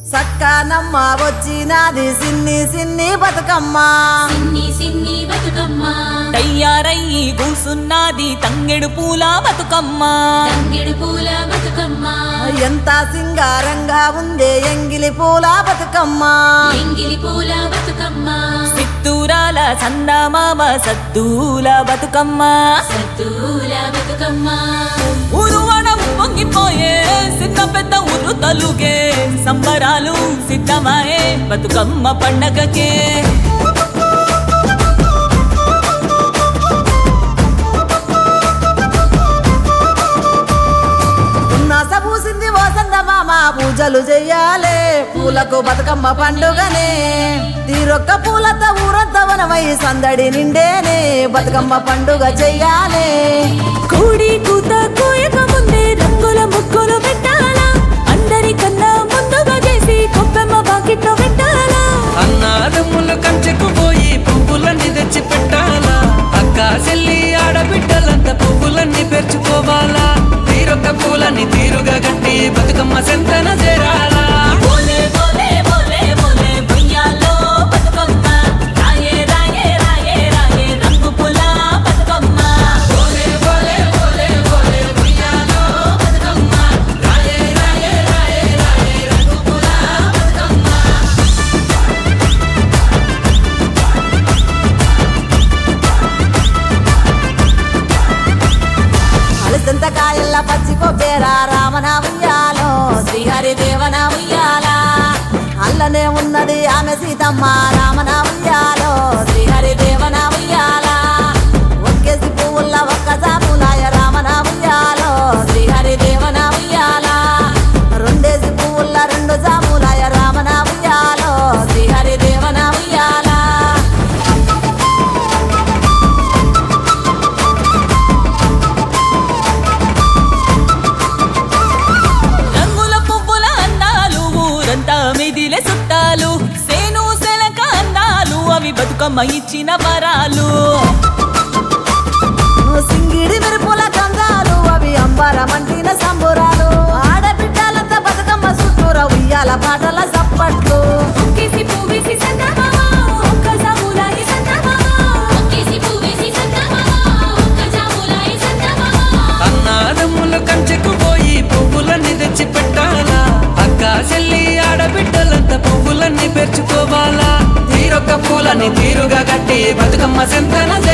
సక్కనమ్మ వచ్చినది సిన్ని సిన్ని బతుకమ్మ సిన్ని సిన్ని బతుకమ్మ తయ్యారయ్యి కూసున్నది తంగెడు పూల బతుకమ్మ తంగెడు పూల బతుకమ్మ ఎంత సింగారంగా ఉందే ఎంగిలి పూల బతుకమ్మ ఎంగిలి పూల బతుకమ్మ సిత్తూరాల చందమామ సద్దూల బతుకమ్మ సద్దూల బతుకమ్మ ఉరువడం పొంగిపోయే సిద్ధ పెద్ద ఉరు తలుగే సంబరాలు సిద్ధమాయే బతుకమ్మ పండగకే ఉన్నాస పూసింది వసంత మామ పూజలు చెయ్యాలే పూలకు బతుకమ్మ పండుగనే తీరొక్క పూలతో ఊరంతా వనమై సందడి నిండేనే బతుకమ్మ పండుగ చెయ్యాలే కూడి కూత కోయక ముందే రంగుల ముగ్గులు పెట్టాలా అందరికన్నా ముందుగా చేసి కొబ్బెమ్మ బాకెట్లో పెట్టాలా అన్నాదమ్ములు కంచెకు పోయి పువ్వులన్నీ తెచ్చి పెట్టాలా అక్క చెల్లి ఆడబిడ్డలంతా పువ్వులన్నీ పెంచుకోవాలా తీరొక్క పూలని తీరుగా గట్టి బతుకమ్మ సెంతన చేరాలా బోలే బోలే బోలే బోలే బుయ్యాలో బతుకమ్మ రాయే రాయే రాయే రాయే రంగు పుల బతుకమ్మ అలసంత కాయల్ల పచ్చి కొబ్బేరా రామన ఉయ్యాలో శ్రీహరి దేవన ఉయ్యాలా అల్లనే ఉన్నది ఆమె సీతమ్మ రామన ఉయ్యాలో శ్రీహరి దేవన ఉయ్యాలా ఒక్కేసి పువ్వుల్ల ఒక్క జాములాయ రామన ఉయ్యాలో శ్రీహరి దేవన ఉయ్యాలా రెండేసి పువ్వుల్ల రెండు జాములాయ రామన ఉయ్యాలో శ్రీహరి దేవన ఉయ్యాలా రంగుల పువ్వుల అందాలు ఊరంతా మిదిలే చుట్టాలు సేను సెలక అందాలు అవి బతుకమ్మ ఇచ్చిన వరాలు సింగిడి మెరుపుల కందాలు అవి అంబరమంటిన సంబురాలు ఆడబిడ్డలంతా బతుకమ్మ చుట్టూర ఉయ్యాల పాటల సప్పట్లు ఒక్కేసి పువ్వేసి సందమామ, ఒక్క జాములాయి సందమామ. ఒక్కేసి పువ్వేసి సందమామ ఒక్క జాములాయి సందమామ అన్నాదమ్ములు కంచెకు పోయి పువ్వులన్నీ తెచ్చి పెట్టాలా అక్క చెల్లి ఆడబిడ్డలంతా పువ్వులన్నీ పెంచుకోవాలా తీరొక్క పూలని తీరుగా గట్టి బతుకమ్మ సెంతన